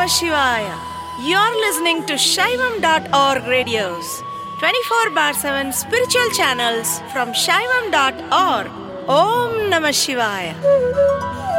Namah Shivaya. You're listening to Shaivam.org radios, 24 bar 7 spiritual channels from Shaivam.org. Om Namah Shivaya.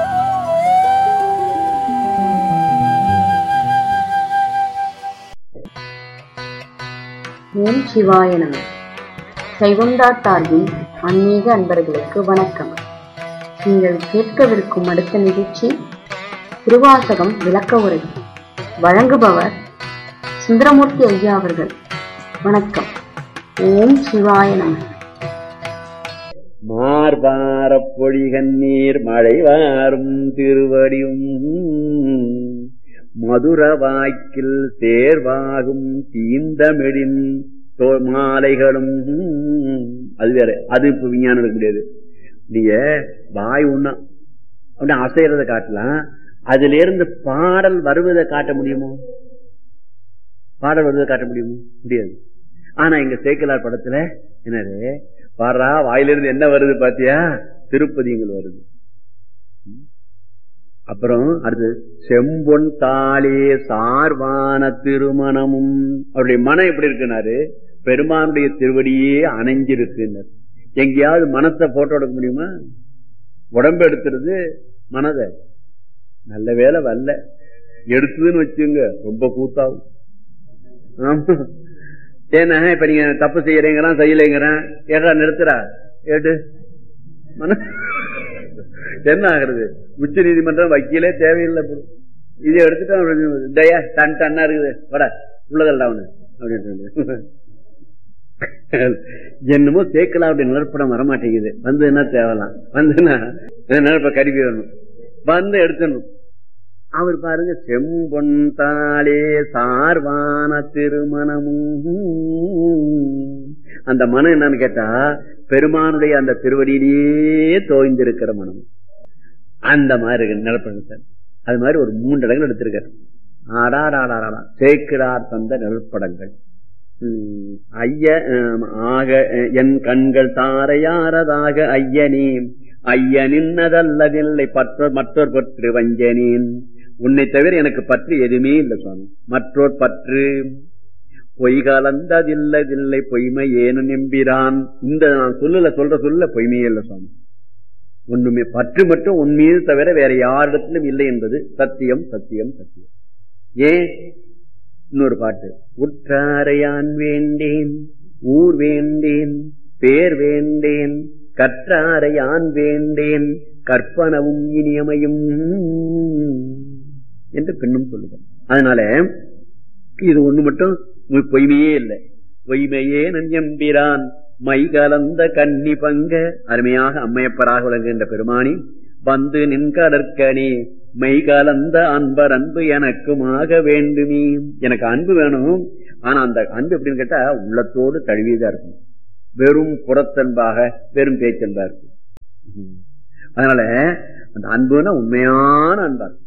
ஓம் சிவாய நம சைவம் dot ஆர்கின் ஆன்மீக அன்பர்களுக்கு வணக்கம் நீங்கள் கேட்கவிருக்கும் அடுத்த நிகழ்ச்சி திருவாசகம் விளக்க உரை வழங்குபவர் சுந்தரமூர்த்தி ஐயா அவர்கள் வணக்கம் ஓம் சிவாய நம மார்பாரப் பொழிகண்ணீர் மழை வாரும் திருவடியும் மதுர வாய்க்கில் தேர்வாகும் தீந்தமிழின் தோ- மாலைகளும் அது வேற அது இப்ப விஞ்ஞானம் இருக்க முடியாது நீங்க வாய் ஒண்ணா அப்படி அசைறத காட்டலாம் அதுல இருந்து பாடல் வருவதை காட்ட முடியுமோ பாடல் வருவதை காட்ட முடியுமோ முடியாது ஆனா இங்க சேக்கலார் படத்துல என்னது பாரா வாயிலிருந்து என்ன வருது பாத்தியா திருப்பதிங்கள் வருது ம். அப்புறம் அடுத்து செம்பொன் தாளே சார்வான திருமணமும் அவருடைய மனம் எப்படி இருக்குனாரு பெருமானுடைய திருவடியே அணைஞ்சிருக்குன்னாரு எங்கேயாவது மனத்தை போட்டோ எடுக்க முடியுமா உடம்பு எடுத்துறது மனதை நல்ல வேலை வரல எடுத்ததுன்னு வச்சுங்க ரொம்ப கூத்தாகும் ஆமா ஏன்னா இப்ப நீங்க தப்பு செய்யறீங்கிறான் செய்யலைங்கிறான் ஏடா நிறுத்துறா ஏடு மன என்ன ஆகுறது உச்ச நீதிமன்றம் வக்கீலே தேவையில்லை போல. இதை எடுத்துட்டு தயா டன் டன்னா இருக்குது வட உள்ளதல்ல அவனு அப்படின்னு என்னமோ தேக்கலாம் அப்படி நிலப்படம் வரமாட்டேங்குது வந்து என்ன தேவலாம் வந்துன்னா நிலப்ப கருவி வரணும் வந்து எடுத்துடணும் அவர் பாருங்க செம்பொன் தாளே சார்வான திருமணமும் அந்த மனம் என்னன்னு கேட்டா பெருமானுடைய அந்த திருவடியிலேயே தோய்ந்திருக்கிற மனம் அந்த மாதிரி இருக்கு நிலப்படத்தை அது மாதிரி ஒரு மூன்று இடங்கள் எடுத்திருக்காரு ஆடாடாடாடா சேக்கிடார் தந்த நிலப்படங்கள் உம், ஐய ஆம், ஆக அஹ், என் கண்கள் தாரையாரதாக ஐயனே ஐயனின்னதல்லதில்லை பற்ற மற்றோர் பற்று வஞ்சனேன் உன்னை தவிர எனக்கு பற்று எதுவுமே இல்லை சுவாமி மற்றோர் பற்று பொய் கலந்ததில்லதில்லை பொய்மை ஏனு நம்பிரான் இந்த நான் சொல்லல சொல்ற சொல்ல பொய்மையே இல்லை சுவாமி ஒண்ணுமே பற்று மட்டும் உன் மீது தவிர வேற யாரிடத்திலும் இல்லை என்பது சத்தியம் சத்தியம் சத்தியம் ஏன் இன்னொரு பாட்டு உற்றாரையான் வேண்டேன் ஊர் வேண்டேன் பேர் வேண்டேன் கற்றாரையான் வேண்டேன் கற்பனவும் இனியமையும் என்று பெண்ணும் சொல்லுவார் அதனால இது ஒண்ணு மட்டும் உ- பொய்மையே இல்லை பொய்மையே நஞ்சம்பிரான் மை கலந்த கன்னி பங்க அருமையாக அம்மையப்பராக விளங்குகின்ற பெருமானி வந்து நின்கடற்கனே மெய் கலந்த அன்பர் அன்பு எனக்குமாக வேண்டுமே எனக்கு அன்பு வேணும் ஆனா அந்த அன்பு எப்படின்னு கேட்டா உள்ளத்தோடு தழுவியதா இருக்கும் வெறும் புறத்தன்பாக வெறும் பேச்சன்பா இருக்கும் ம். அதனால அந்த அன்புனா உண்மையான அன்பா இருக்கும்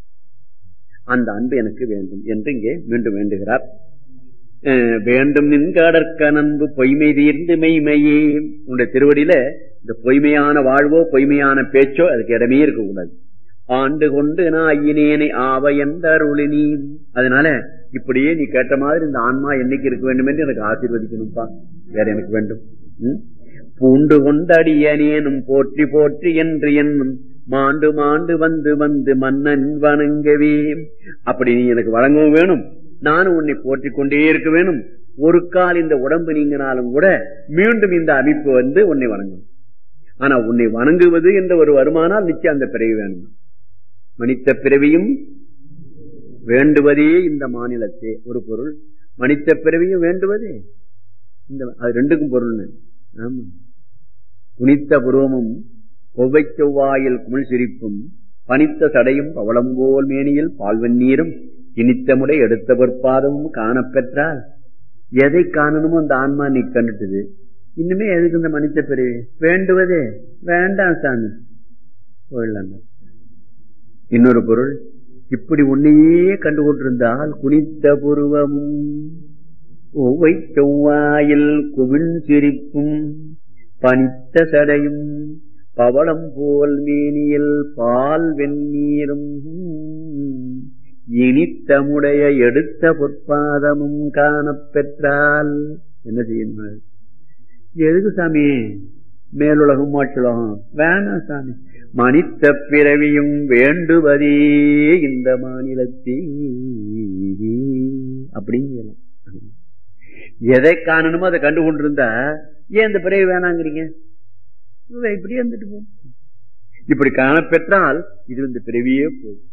அந்த அன்பு எனக்கு வேண்டும் என்று இங்கே மீண்டும் வேண்டுகிறார் அஹ் வேண்டும் நின்காடற்க நன்பு பொய்மை தீர்ந்து மெய்மையே உன்னுடைய திருவடியில இந்த பொய்மையான வாழ்வோ பொய்மையான பேச்சோ அதுக்கு இடமே இருக்கக்கூடாது ஆண்டு கொண்டு நாயினேனை ஆவ என்ற அருளினி அதனால இப்படியே நீ கேட்ட மாதிரி இந்த ஆன்மா என்னைக்கு இருக்க வேண்டும் என்று எனக்கு ஆசீர்வதிக்கணும்பா வேற எனக்கு வேண்டும் ம்? பூண்டு கொண்டடியனேனும் போற்றி போற்றி என்று என்னும் மாண்டு மாண்டு வந்து வந்து மன்னன் வணங்கவே அப்படி நீ எனக்கு வழங்கவும் வேணும் நானும் உன்னை போற்றிக் கொண்டே இருக்க வேணும் ஒரு கால் இந்த உடம்பு நீங்கினாலும் கூட மீண்டும் இந்த அமைப்பு வந்து உன்னை வணங்கும் ஆனா உன்னை வணங்குவது என்ற ஒரு வருமானால் நிச்சயம் அந்த பிறவி வேணும் மனித பிறவியும் வேண்டுவதே இந்த மாநிலத்தே ஒரு பொருள் மனித பிறவியும் வேண்டுவதே இந்த அது ரெண்டுக்கும் பொருள் ஆமா குனித்த புருவமும் கொவ்வை செவ்வாயில் குமிழ் சிரிப்பும் பனித்த சடையும் பவளம்போல் மேனியில் பால்வெந்நீரும் இனித்தமுடை எடுத்த பொற்பாதமும் காணப்பெற்றால் எதை காணணுமோ அந்த ஆன்மா நீ கண்டுட்டுது இன்னுமே எதுக்கு இந்த மனித பிறவி வேண்டுவதே வேண்டாம் சாமி போயிடலாம் இன்னொரு பொருள் இப்படி உன்னையே கண்டு கொண்டிருந்தால் குனித்த புருவமும் ஒவ்வை செவ்வாயில் குமிழ் சிரிப்பும் பனித்த சடையும் பவளம் போல் மேனியில் பால் வெந்நீரும் இனித்தமுடைய எடுத்த பொற்பாதமும் காணப் பெற்றால் என்ன செய்யணும் எதுக்கு சாமி மேலுலகம் மோட்சுலகம் வேணாம் சாமி மனித பிறவியும் வேண்டுவதே இந்த மாநிலத்தில் அப்படிங்கலாம் எதை காணணுமோ அதை கண்டு கொண்டிருந்தா ஏன் இந்த பிறவி வேணாங்கிறீங்க இப்படியே இருந்துட்டு போ இப்படி காணப்பெற்றால் இது இந்த பிறவியே போதும்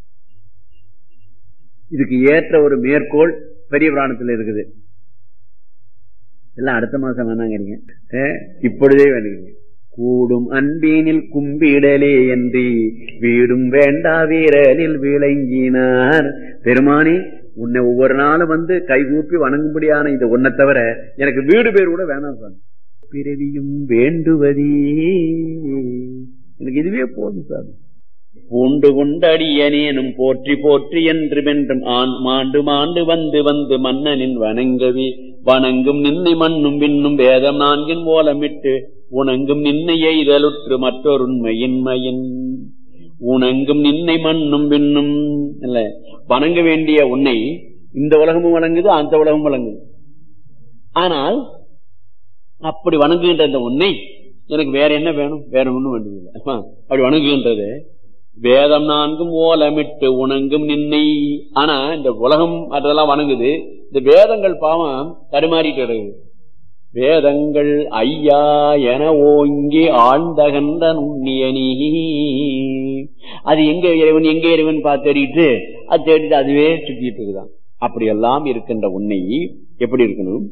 இதுக்கு ஏற்ற ஒரு மேற்கோள் பெரிய புராணத்தில் இருக்குது எல்லாம் அடுத்த மாசம் வேணாங்கிறீங்க இப்பொழுதே வேணுங்க கூடும் அன்பீனில் கும்பிடலே என்று வீடும் வேண்டா வீரலில் விளங்கினார் பெருமானி உன்னை ஒவ்வொரு நாளும் வந்து கைகூப்பி வணங்கும்படியான இந்த ஒன்னை தவிர எனக்கு வீடு பேர் கூட வேணாம் சாமி பிறவியும் வேண்டுவதே எனக்கு இதுவே போதும் சாமி பூண்டு கொண்டடியனேனும் போற்றி போற்றி என்று வென்றும் ஆண் மாண்டு மாண்டு வந்து வந்து மன்னனின் வணங்கவே வணங்கும் நின்னை மண்ணும் விண்ணும் வேதம் நான்கின் ஓலமிட்டு உணங்கும் நின்னை எய்தலுற்று மற்றொரு உண்மையின்மையின் உணங்கும் நின்னை மண்ணும் விண்ணும் இல்ல வணங்க வேண்டிய உன்னை இந்த உலகமும் வழங்குது அந்த உலகமும் வழங்குது ஆனால் அப்படி வணங்குகின்ற இந்த உன்னை எனக்கு வேற என்ன வேணும் வேற ஒண்ணும் வேண்டியதில்லை அப்படி வணங்குகின்றது வேதம் நான்கும் ஓலமிட்டு உணங்கும் நின்னை ஆனா இந்த உலகம் அதெல்லாம் வணங்குது இந்த வேதங்கள் பாவம் தடுமாறிட்டு இருக்குது வேதங்கள் ஐயா என ஓங்கி ஆழ்ந்தகன்ற நுண்ணியனி அது எங்க இறைவன் எங்க இறைவன் பார்த்து தேடிட்டு அது தேடிட்டு அதுவே சுத்திட்டு இருக்குதான் அப்படியெல்லாம் இருக்கின்ற உன்னை எப்படி இருக்கணும்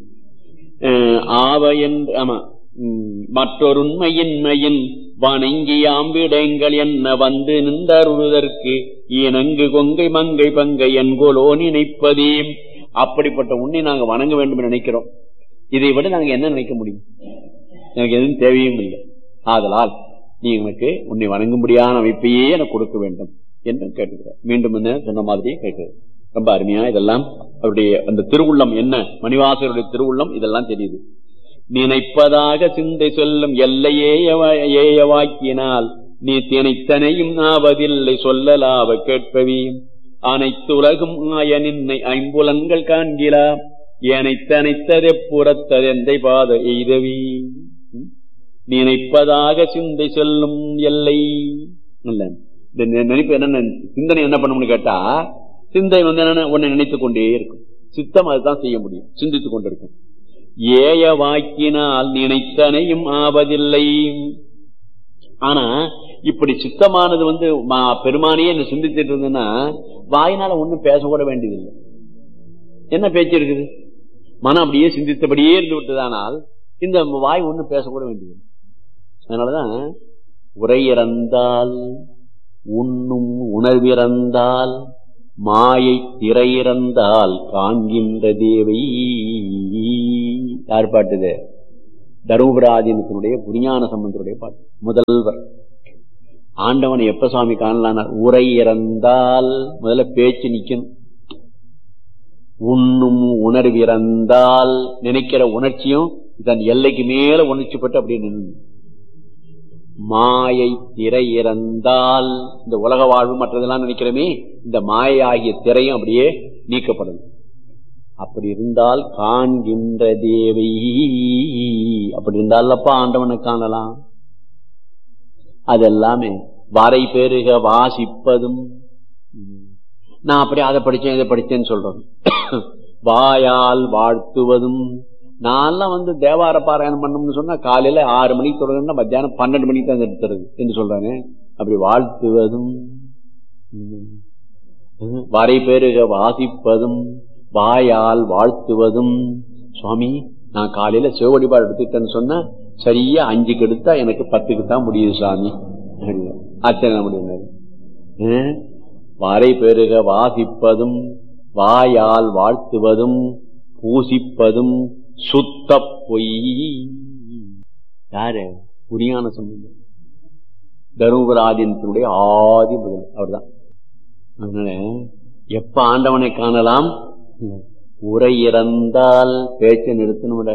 ஆவ என்று ஆமா மற்றொரு உண்மையின்மையின் வணங்கியாம்பிடங்கள் என்ன வந்து நின்றருவதற்கு இணங்கு கொங்கை மங்கை பங்கை என்கோலோ நினைப்பதே அப்படிப்பட்ட உன்னை நாங்க வணங்க வேண்டும் என்று நினைக்கிறோம் இதை விட நாங்க என்ன நினைக்க முடியும் எனக்கு எதுவும் தேவையும் இல்லை ஆதலால் நீ எனக்கு உன்னை வணங்கும்படியான அமைப்பையே எனக்கு கொடுக்க வேண்டும் என்று கேட்டுக்கிறார் மீண்டும் என்ன சொன்ன மாதிரியே கேட்கிறது ரொம்ப அருமையா இதெல்லாம் அவருடைய அந்த திருவுள்ளம் என்ன மணிவாசருடைய திருவுள்ளம் இதெல்லாம் தெரியுது நினைப்பதாக சிந்தை சொல்லும் எல்லையே ஏயவாக்கினால் நீ தினைத்தனையும் ஆவதில்லை சொல்லலாவ கேட்பவி அனைத்து உலகும் ஆய நின்னை ஐம்புலன்கள் காண்கிறா ஏனைத்தனைத்ததை புறத்ததெந்தை பாத எய்தவி நினைப்பதாக சிந்தை சொல்லும் எல்லை இல்ல இந்த நினைப்பு என்ன சிந்தனை என்ன பண்ணணும்னு கேட்டா சிந்தை வந்து என்ன உன்னை நினைத்துக் கொண்டே இருக்கும் சித்தம் அதுதான் செய்ய முடியும் சிந்தித்துக் கொண்டிருக்கும் ஏய வாக்கினால் நினைத்தனையும் ஆவதில்லை ஆனா இப்படி சித்தமானது வந்து பெருமானியே என்ன சிந்திச்சுட்டு இருந்ததுன்னா வாயினால ஒண்ணும் பேசக்கூட வேண்டியதில்லை என்ன பேச்சு இருக்குது மனம் அப்படியே சிந்தித்தபடியே இருந்து விட்டதானால் இந்த வாய் ஒண்ணும் பேசக்கூட வேண்டியதில்லை அதனாலதான் உரையிறந்தால் உண்ணும் உணர்விறந்தால் மாயை திரையிறந்தால் காண்கின்ற தேவை யார் பாட்டுது தருமபுராதீனத்தினுடைய புரிஞான சம்பந்தருடைய பாட்டு முதல்வர் ஆண்டவனை எப்ப சுவாமி காணலானார் உரை இறந்தால் முதல்ல பேச்சு நிக்கணும் உண்ணும் உணர்விறந்தால் நினைக்கிற உணர்ச்சியும் தன் எல்லைக்கு மேல உணர்ச்சிப்பட்டு அப்படியே நின்று மாயை திரை இறந்தால் இந்த உலக வாழ்வு மற்றதெல்லாம் நினைக்கிறோமே இந்த மாயாகிய திரையும் அப்படியே நீக்கப்படும் அப்படி இருந்தால் காண்கின்ற தேவை அப்படி இருந்தாலப்பா ஆண்டவனை காணலாம் அதெல்லாமே வரை பெருக வாசிப்பதும் நான் அப்படி அதை படிச்சேன் இதை படிச்சேன்னு சொல்றோம் வாயால் வாழ்த்துவதும் நான்லாம் வந்து தேவார பாராயணம் பண்ணணும்னு சொன்னா காலையில ஆறு மணிக்கு தொடங்கினா மத்தியானம் பன்னெண்டு மணிக்கு தான் எடுத்துறது என்று சொல்றானே அப்படி வாழ்த்துவதும் வரை பெருக வாசிப்பதும் வாயால் வாழ்த்துவதும் சுவாமி நான் காலையில சிவ வழிபாடு எடுத்துட்டேன்னு சொன்னா சரியா அஞ்சுக்கு எடுத்தா எனக்கு பத்துக்கு தான் முடியுது சாமி அச்சனை முடியும் வரை பெருக வாசிப்பதும் வாயால் வாழ்த்துவதும் பூசிப்பதும் சுத்த பொய் யாரு புரியான சம்பந்தம் தருமபுராதீனத்தினுடைய ஆதி முதல் அவர்தான் அதனால எப்ப ஆண்டவனை காணலாம் உரை இறந்தால் பேச்சை நிறுத்தணும்ல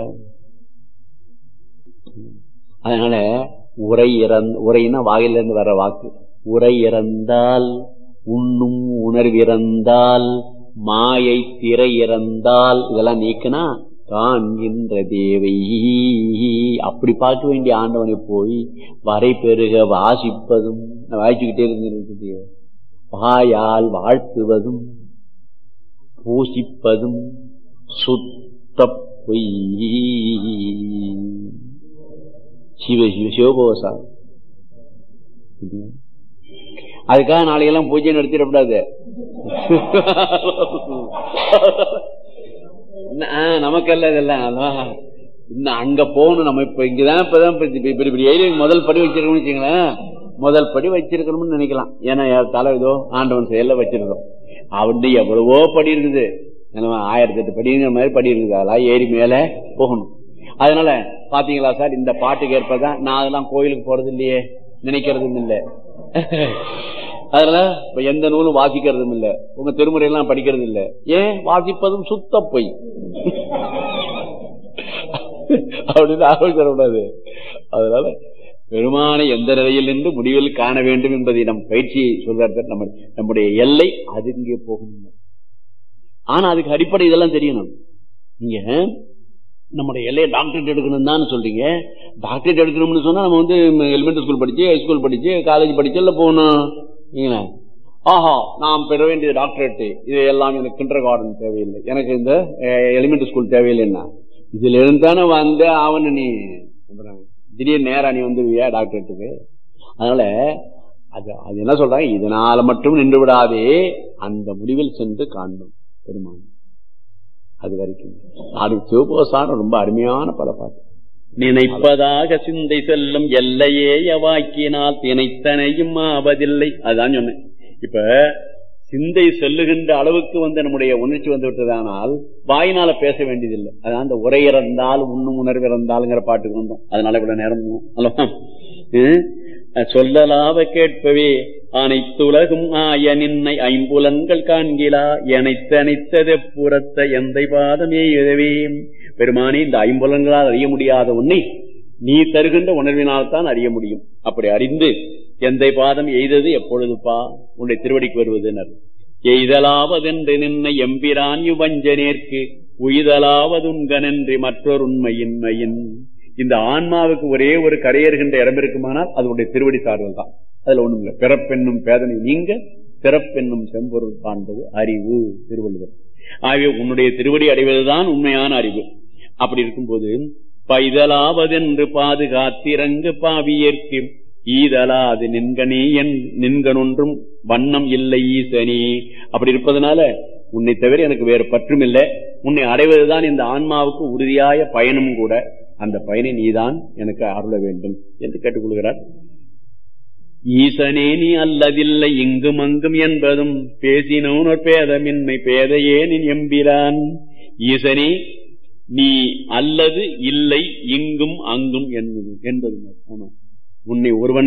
அதனால உரை இறந்த உரைன்னா வாயிலிருந்து வர வாக்கு உரை இறந்தால் உண்ணும் உணர்விறந்தால் மாயை திரை இறந்தால் இதெல்லாம் நீக்கினா காண்கின்ற தேவை அப்படி பார்க்க வேண்டிய ஆண்டவனை போய் வரை பெருக வாசிப்பதும் நான் வாசிச்சுக்கிட்டே இருந்திருக்கு வாயால் வாழ்த்துவதும் பூசிப்பதும் சுத்த பொய் சிவ சிவ சிவபோசா அதுக்காக நாளைக்கெல்லாம் பூஜை நடத்திடக்கூடாது நமக்கல்ல இதெல்லாம் அதான் இன்னும் அங்க போகணும் நம்ம இப்ப இங்கதான் இப்பதான் இப்ப இப்படி இப்படி ஏறி முதல் படி வச்சிருக்கோம்னு வச்சுங்களேன் முதல் படி வச்சிருக்கணும்னு நினைக்கலாம் ஏன்னா தலை ஏதோ ஆண்டவன் செயல வச்சிருக்கோம் அவன் எவ்வளவோ படி இருக்குது ஆயிரத்தி எட்டு படிங்கிற மாதிரி படி இருக்குது அதெல்லாம் ஏறி மேல போகணும் அதனால பாத்தீங்களா சார் இந்த பாட்டுக்கு ஏற்பதான் நான் அதெல்லாம் கோயிலுக்கு போறது இல்லையே நினைக்கிறதும் இல்லை அதனால இப்ப எந்த நூலும் வாசிக்கிறதும் இல்ல உங்க திருமுறை எல்லாம் படிக்கிறது இல்ல ஏன் வாசிப்பதும் சுத்த பொய் அப்படின்னு ஆலோசனை அதனால பெருமானை எந்த நிலையில் நின்று முடிவில் காண வேண்டும் என்பதை நம் பயிற்சியை சொல்றாரு நம்ம நம்முடைய எல்லை அது இங்கே போகும் ஆனா அதுக்கு அடிப்படை இதெல்லாம் தெரியணும் நீங்க நம்முடைய எல்லையை டாக்டரேட் எடுக்கணும் தான் சொல்றீங்க டாக்டரேட் எடுக்கணும்னு சொன்னா நம்ம வந்து எலிமெண்டரி ஸ்கூல் படிச்சு ஹைஸ்கூல் படிச்சு காலேஜ் படிச்சு எல்லாம் போகணும் ஆஹா நாம் பெற வேண்டியது டாக்டரேட் இது எல்லாம் எனக்கு கிண்டர் கார்டன் தேவையில்லை எனக்கு இந்த எலிமெண்டரி ஸ்கூல் தேவையில்லைன்னா இதுல இருந்தானே வந்து அவனு நீ திடீர் நேரா நீ வந்துருவியா டாக்டரேட்டுக்கு அதனால அது அது என்ன சொல்றாங்க இதனால மட்டும் நின்று விடாதே அந்த முடிவில் சென்று காண்போம் பெருமான் அது வரைக்கும் அது சிவபோசான ரொம்ப அருமையான பல பாட்டு நினைப்பதாக சிந்தை செல்லும் எல்லையே வாக்கினால் தினைத்தனையும் ஆவதில்லை அதுதான் சொன்னேன் இப்ப சிந்தை செல்லுகின்ற அளவுக்கு வந்து நம்முடைய உணர்ச்சி வந்து விட்டதானால் வாயினால பேச வேண்டியதில்லை அதான் அந்த உரை இறந்தால் உண்ணும் உணர்வு இறந்தாலுங்கிற பாட்டுக்கு வந்தோம் அதனால இவ்வளவு நேரம் அல்லவா சொல்லலாவ கேட்பவே அனைத்துலகும் ஆய நின்னை ஐம்புலன்கள் காண்கிலா எனைத்தனைத்தது புறத்த எந்தை பாதமே எழுதவே பெருமானி இந்த ஐம்புலன்களால் அறிய முடியாத உன்னை நீ தருகின்ற உணர்வினால் தான் அறிய முடியும் அப்படி அறிந்து எந்தை பாதம் எய்தது எப்பொழுதுப்பா உன்னுடைய திருவடிக்கு வருவதுனர் எய்தலாவதென்று நின்ன எம்பிரான் யுவஞ்சனேற்கு உய்தலாவதுங்கனன்றி மற்றொரு உண்மையின்மையின் இந்த ஆன்மாவுக்கு ஒரே ஒரு கரையேறுகின்ற இடம் இருக்குமானால் அதனுடைய திருவடி சார்தல் தான் அதுல ஒண்ணும் இல்லை பிறப்பென்னும் பேதனை நீங்க பிறப்பென்னும் செம்பொருள் காண்பது அறிவு திருவள்ளுவர் ஆகவே உன்னுடைய திருவடி அடைவதுதான் உண்மையான அறிவு அப்படி இருக்கும்போது பைதலாவதென்று பாதுகாத்திறங்கு பாவியேற்கு ஈதலாது நின்கனே என் நின்கனொன்றும் வண்ணம் இல்லை ஈசனே அப்படி இருப்பதனால உன்னை தவிர எனக்கு வேறு பற்றும் இல்லை உன்னை அடைவதுதான் இந்த ஆன்மாவுக்கு உறுதியாய பயணம் கூட அந்த பயனை நீதான் எனக்கு அருள வேண்டும் என்று கேட்டுக்கொள்கிறார் ஈசனே நீ அல்லதில்லை இங்கும் அங்கும் என்பதும் பேசினோர் பேதமின்மை பேதையே நீ எம்பிரான் ஈசனே நீ அல்லது இல்லை இங்கும் அங்கும் என்பது என்பது உன்னை ஒருவன்